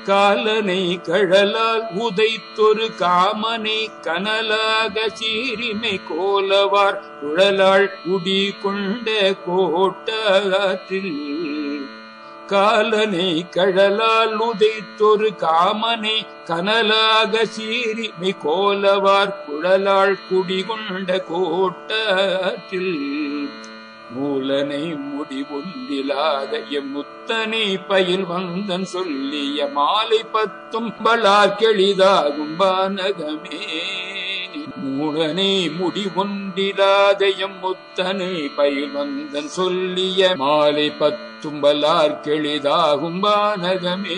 காலனை கழலால் உதைத்தொரு காமனை கனலாக சீரிமை கோலவார் குழலாள் குடி கொண்ட கோட்டாற்றில் காலனை கழலால் உதைத்தொரு காமனை கனலாக சீரிமை கோலவார் குழலாள் குடிகொண்ட கோட்டாற்றில் மூலனை முடிவொன்றிலாத எம்முத்தனை பயில் வந்தன் சொல்லிய மாலை பத்தும் பலார் கெளிதாகும் வானகமே மூலனை முடிவொன்றிலாத எம்முத்தனை பயில் வந்தன் சொல்லிய மாலை பத்தும் பலார் கெளிதாகும் வானகமே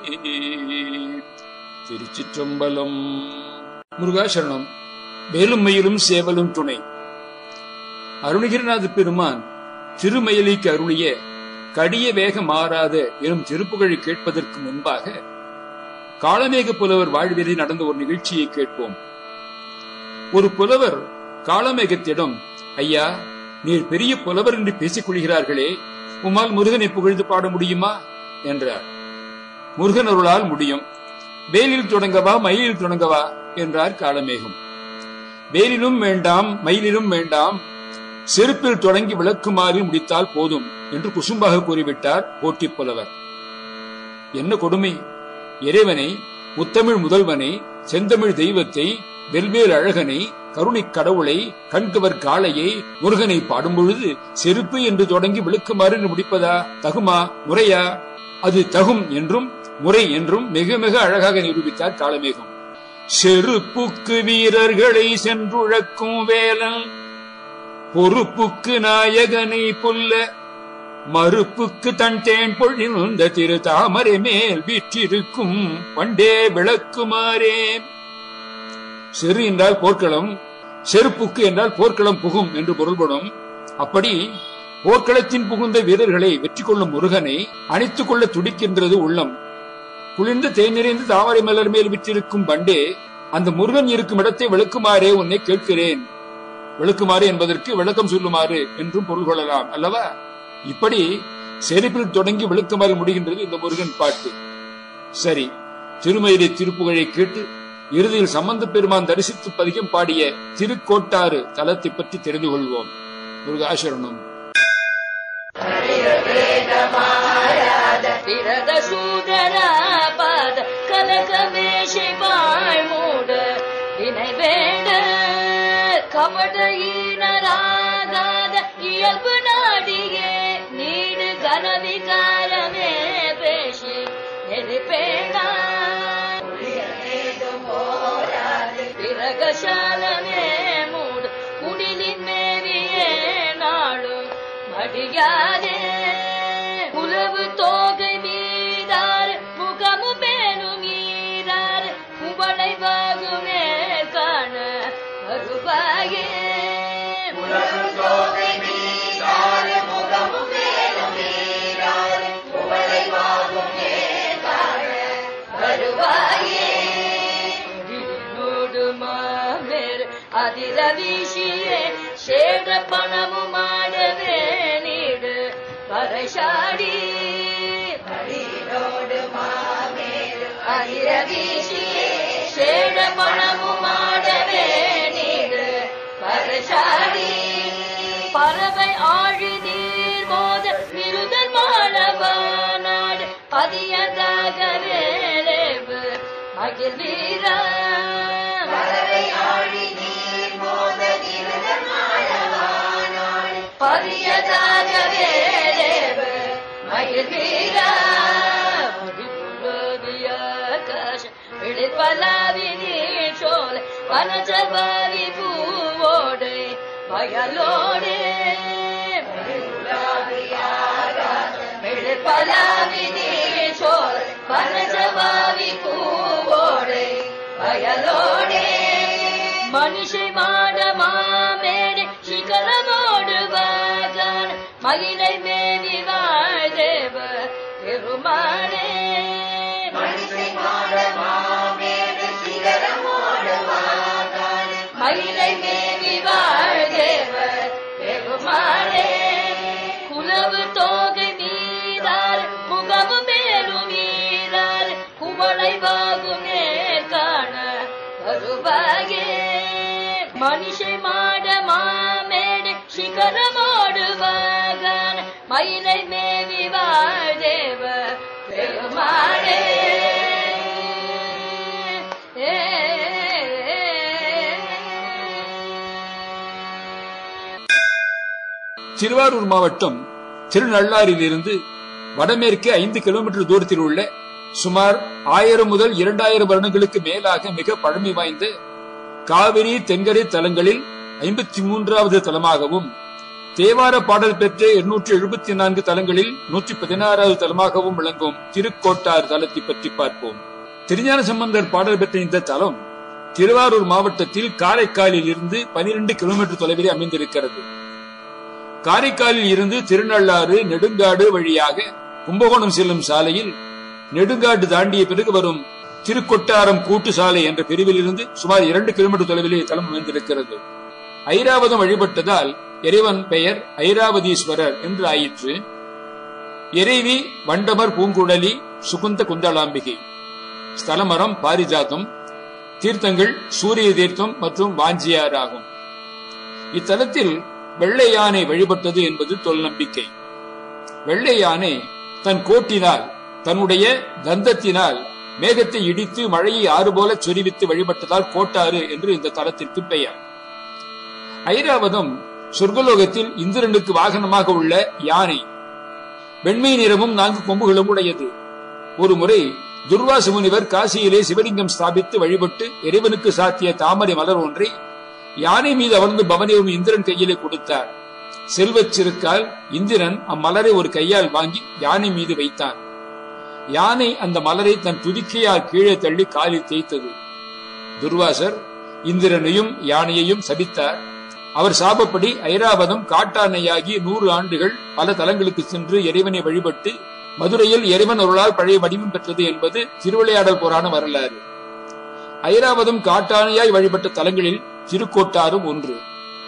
திருச்சிற்றம்பலம் முருகாசரணம் வேலும் மயிலும் சேவலும் துணை அருணகிரிநாத பெருமான் திருமயிலைக்கு அருளிய கடிய வேக மாறாத எனும் திருப்புகழை கேட்பதற்கு முன்பாக காளமேக புலவர் வாழ்வியலில் நடந்த ஒரு நிகழ்ச்சியை கேட்போம் ஒரு புலவர் காளமேகத்திடம் ஐயா நீர் பெரிய புலவர் என்று பேசிக் கொள்கிறார்களே உமால் முருகனை புகழ்ந்து பாட முடியுமா என்றார் முருகன் அருளால் முடியும் வேலில் தொடங்கவா மயிலில் தொடங்கவா என்றார் காளமேகம் வேலிலும் வேண்டாம் மயிலிலும் வேண்டாம் செருப்பில் தொடங்கி விளக்குமாறி முடித்தால் போதும் என்று குசும்பாக கூறிவிட்டார் போட்டி புலவர் என்ன கொடுமை இறைவனை முத்தமிழ் முதல்வனை செந்தமிழ் தெய்வத்தை வெல்வேல் அழகனை கருணைக் கடவுளை கண்கவர் காளையை முருகனை பாடும் பொழுது செருப்பு என்று தொடங்கி விளக்குமாறு முடிப்பதா தகுமா முறையா அது தகும் என்றும் முறை என்றும் மிக மிக அழகாக நிரூபித்தார் காளமேகம் செருப்புக்கு வீரர்களை சென்றுழக்கும் வேலன் பொறுப்புக்கு நாயகனை புல்ல மறுப்புக்கு தன் தேன் பொழிந்த திரு தாமரை மேல் வீற்றிருக்கும் பண்டே விளக்குமாறே செரு என்றால் போர்க்களம் செருப்புக்கு என்றால் போர்க்களம் புகும் என்று பொருள்படும் அப்படி போர்க்களத்தின் புகுந்த வீரர்களை வெற்றி கொள்ளும் முருகனை அணைத்துக் கொள்ள துடிக்கின்றது உள்ளம் குளிர்ந்த தேன் நிறைந்து தாமரை மலர் மேல் விற்றிருக்கும் பண்டே அந்த முருகன் இருக்கும் இடத்தை விளக்குமாறே உன்னை கேட்கிறேன் விளக்குமாறு என்பதற்கு விளக்கம் சொல்லுமாறு என்றும் பொருள் கொள்ளலாம் அல்லவா இப்படி செருப்பில் தொடங்கி விளக்குமாறு முடிகின்றது இந்த முருகன் பாட்டு சரி திருமயிலை திருப்புகழை கேட்டு இறுதியில் சம்பந்த பெருமான் தரிசித்து பதிகம் பாடிய திருக்கோட்டாறு தலத்தை பற்றி தெரிந்து கொள்வோம் முருகாசரணம் விரத சூதர பாத கலகமேஷை வாழ் மூட வினை வேண்ட கபட ஈனராகாத இயல்பு நாடியே நீடு கனவிகாரமே பேசி நெறிப்பேடா விரகசாலமே மூடு குடிலின் மேவியே நாளும் மடியாதே உளவு தோகை மீதார் முகமு மேலும் ஈரார் குவளை வாகுமே காண வருவாயே வருவாயே நோடு மாமேர் அதிர வீசியே சேட பணமு மாடவே நீடு பறைசாடி அதிர வீசியே சேட பணமு மாடவே நீடு பறைசாடி பறவை ஆழி நீர் மோத நிருதன் மாணவனாடு பதியதாக வேலேவு மகிழ் வீரா பதியதாக வேலேவு மகிழ் வீரா முடிவுலோவியாகாಶ விழிப்பலாவி நீர் சோலை வனஜபாவி பூவோடு வயலோடு விழிப்பலாவி நீர் சோலை வனஜபாவி பூவோடு வயலோடே மனுஷை மாட மாமேடு சிகரமோடு வாகான் மகிழை மேவி வாழ்தேவ பெருமானே மகிழை மேவி வாழ்தேவ பெருமானே குலவு தோகை மீதார் முகவு மேலும் ஈரார் குவ மறைவாகுமே காண வருவாயே மனுஷை மாட மாமேடு சிகரமோடு வாகன மயிலை மேவி வாழ்தேவ பெருமாளே திருவாரூர் மாவட்டம் திருநள்ளாறிலிருந்து வடமேற்கே ஐந்து கிலோமீட்டர் தூரத்தில் உள்ள சுமார் ஆயிரம் முதல் இரண்டாயிரம் வருடங்களுக்கு மேலாக மிக பழமை வாய்ந்த காவிரி தென்கரை தலங்களில் ஐம்பத்தி மூன்றாவது தலமாகவும் தேவார பாடல் பெற்ற எண்ணூற்றி எழுபத்தி நான்கு தலங்களில் நூற்றி பதினாறாவது தலமாகவும் விளங்கும் திருக்கோட்டார் தலத்தை பற்றி பார்ப்போம் திருஞான சம்பந்தர் பாடல் பெற்ற இந்த தலம் திருவாரூர் மாவட்டத்தில் காரைக்காலில் இருந்து பனிரெண்டு கிலோமீட்டர் தொலைவில் அமைந்திருக்கிறது காரைக்காலில் இருந்து திருநள்ளாறு நெடுங்காடு வழியாக கும்பகோணம் செல்லும் சாலையில் நெடுங்காடு தாண்டிய பிறகு வரும் திருக்கொட்டாரம் கூட்டு சாலை என்ற பிரிவில் இருந்து சுமார் இரண்டு கிலோமீட்டர் தொலைவிலே தலம் அமைந்திருக்கிறது ஐராவதம் வழிபட்டதால் இறைவன் பெயர் ஐராவதீஸ்வரர் என்று ஆயிற்று இறைவி வண்டமர் பூங்குழலி சுகுந்த குந்தளாம்பிகை ஸ்தலமரம் பாரிஜாதம் தீர்த்தங்கள் சூரிய தீர்த்தம் மற்றும் வாஞ்சியார் ஆகும் இத்தலத்தில் வெள்ளை யானை வழிபட்டது என்பது தொல்நம்பிக்கை வெள்ளை யானை தன் கோட்டினால் தன்னுடைய தந்தத்தினால் மேகத்தை இடித்து மழையை ஆறு போல சொரிவித்து வழிபட்டதால் கோட்டாறு என்று இந்த தலத்திற்கு பெயர் ஐராவதம் சொர்க்கலோகத்தில் இந்திரனுக்கு வாகனமாக உள்ள யானை வெண்மை நிறமும் நான்கு கொம்புகளும் உடையது ஒரு முறை துர்வாச முனிவர் காசியிலே சிவலிங்கம் ஸ்தாபித்து வழிபட்டு இறைவனுக்கு சாத்திய தாமரை மலர் ஒன்றை யானை மீது அமர்ந்து பவனியும் இந்திரன் கையிலே கொடுத்தார் செல்வச் சிறுக்கால் இந்திரன் அம்மலரை ஒரு கையால் வாங்கி யானை மீது வைத்தான் யானை அந்த மலரை தன் துதிக்கையால் கீழே தள்ளி காலில் தேய்த்தது துர்வாசர் இந்திரனையும் யானையையும் சபித்தார் அவர் சாபப்படி ஐராவதம் காட்டானையாகி நூறு ஆண்டுகள் பல தலங்களுக்கு சென்று இறைவனை வழிபட்டு மதுரையில் இறைவன் அருளால் பழைய வடிவம் பெற்றது என்பது திருவிளையாடல் புராண வரலாறு ஐராவதம் காட்டானையாய் வழிபட்ட தலங்களில் திருக்கோட்டாரும் ஒன்று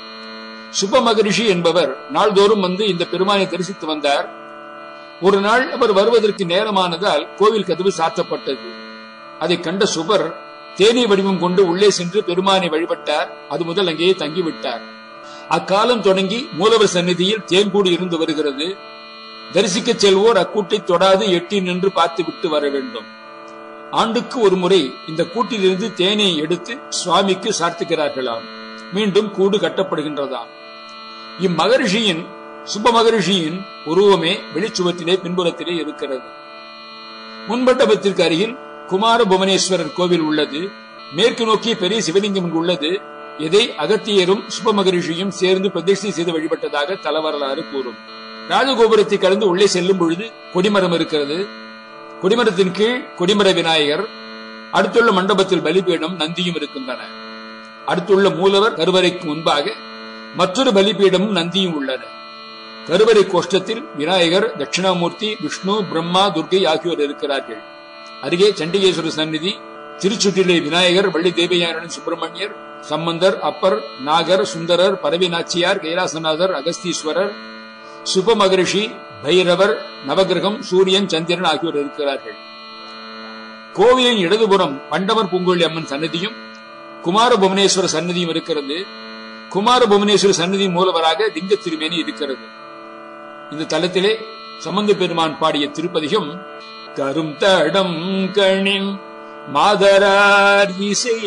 சுப மகரிஷி என்பவர் நாள்தோறும் வந்து இந்த பெருமானை தரிசித்து வந்தார் ஒரு நாள் அவர் வருவதற்கு நேரமானதால் கோவில் கதவு சாத்தப்பட்டது அதை கண்ட சுபர் தேனி வடிவம் கொண்டு உள்ளே சென்று பெருமானை வழிபட்டார் அது முதல் அங்கேயே தங்கிவிட்டார் அக்காலம் தொடங்கி மூலவர் சந்நிதியில் தேன்கூடு இருந்து வருகிறது தரிசிக்க செல்வோர் அக்கூட்டை தொடாது எட்டி நின்று பார்த்து விட்டு வர வேண்டும் ஆண்டுக்கு ஒரு முறை இந்த கூட்டிலிருந்து தேனை எடுத்து சுவாமிக்கு சார்த்துகிறார்களாம் மீண்டும் கூடு கட்டப்படுகின்றதாம் இம்மகரிஷியின் சுப மகரிஷியின் உருவமே வெளிச்சுவத்திலே பின்புறத்திலே இருக்கிறது முன்பட்டபத்திற்கு அருகில் குமார புவனேஸ்வரர் கோவில் உள்ளது மேற்கு நோக்கி பெரிய சிவலிங்கம் இங்கு உள்ளது இதை அகத்தியரும் சுப மகரிஷியும் சேர்ந்து பிரதிஷ்டை செய்து வழிபட்டதாக தலவரலாறு கூறும் ராஜகோபுரத்தை கடந்து உள்ளே செல்லும் பொழுது கொடிமரம் இருக்கிறது கொடிமரத்தின் கீழ் கொடிமர விநாயகர் அடுத்துள்ள மண்டபத்தில் பலிபீடம் நந்தியும் இருக்கின்றன அடுத்துள்ள மூலவர் கருவறைக்கு முன்பாக மற்றொரு பலிபீடமும் நந்தியும் உள்ளன கருவறை கோஷ்டத்தில் விநாயகர் தட்சிணாமூர்த்தி விஷ்ணு பிரம்மா துர்கை ஆகியோர் இருக்கிறார்கள் அருகே சண்டிகேஸ்வரர் சந்நிதி திருச்சுற்றிலே விநாயகர் வள்ளி தேவயானுடன் சுப்பிரமணியர் சம்பந்தர் அப்பர் நாகர் சுந்தரர் பரவி நாச்சியார் கைலாசநாதர் அகஸ்தீஸ்வரர் சுப மகரிஷி பைரவர் நவகிரகம் சூரியன் சந்திரன் ஆகியோர் இருக்கிறார்கள் கோவிலின் இடதுபுறம் மண்டவர் பூங்கோழி அம்மன் சன்னதியும் குமார புவனேஸ்வர சன்னதியும் இருக்கிறது குமார புவனேஸ்வர சன்னதி மூலவராக லிங்க திருமேனி இருக்கிறது இந்த தலத்திலே சம்பந்த பெருமான் பாடிய திருப்பதிகம் கரும் தடம் கணின் மாதரார் இசை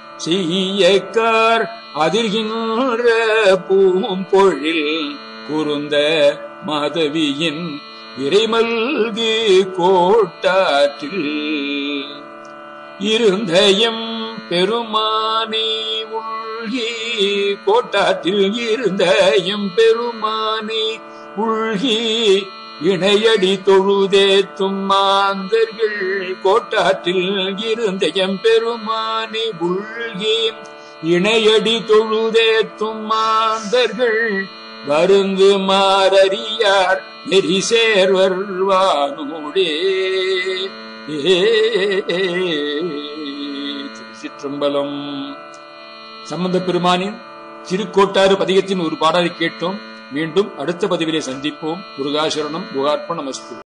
செய்யக்கார் அதிர்கின்ற பூம்பொழில் குருந்த மாதவியின் விரைமல்கு கோட்டாற்றில் இருந்தயம் பெருமானே உள்கி கோட்டாற்றில் இருந்தயம் பெருமானே உள்கி இணையடி தொழுதேத்தும் மாந்தர்கள் கோட்டாற்றில் இருந்தயம் பெருமானே உள்கி இணையடி தொழுதேத்தும் மாந்தர்கள் வருந்து மாறறியார் நெறி சேர்வர் வானோடே திருச்சிற்றம்பலம் சம்பந்த பெருமானின் திருக்கோட்டாறு பதிகத்தின் ஒரு பாடலை கேட்டோம் மீண்டும் அடுத்த பதிவிலே சந்திப்போம் முருகாசரணம் குகார்ப்பணமஸ்து